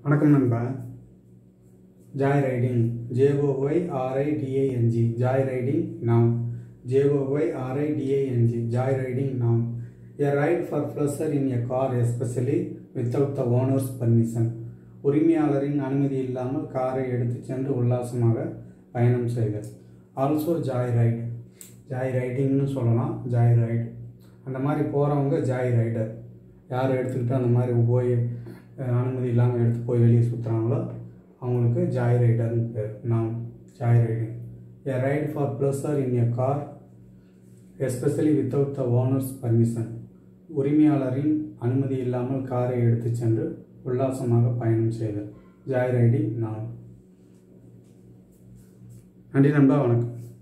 வணக்கம் நண்பா joy riding J O Y R I D A N G joy riding நாம் ஜேஓஒய் ஆர்ஐடிஏஎன்ஜி ஜாய் ரைடிங் நாம் a ride for pleasure in a car especially without the owner's permission உரிமையாளரின் அனுமதி இல்லாமல் காரை எடுத்துச் சென்று உல்லாசமாக பயணம் செய்தல் ஆல்சோ ஜாய் ரைட் ஜாய் ரைடிங்னு சொல்லலாம் ஜாய் ரைடு அந்த மாதிரி போகிறவங்க ஜாய் ரைடர் யார் எடுத்துக்கிட்டு அந்த மாதிரி போய் அஹ், அனுமதி இல்லாமல் எடுத்து போய் வெளியே சுற்றுறாங்களோ அவங்களுக்கு ஜாய் ரைடர்னு பேர் நாம் joy riding a ride for pleasure in a car especially without the owner's permission உரிமையாளரின் அனுமதி இல்லாமல் காரை எடுத்துச் சென்று உல்லாசமாக பயணம் செய்தல் ஜாய் ரைடிங் நாம் நன்றி நண்பா வணக்கம்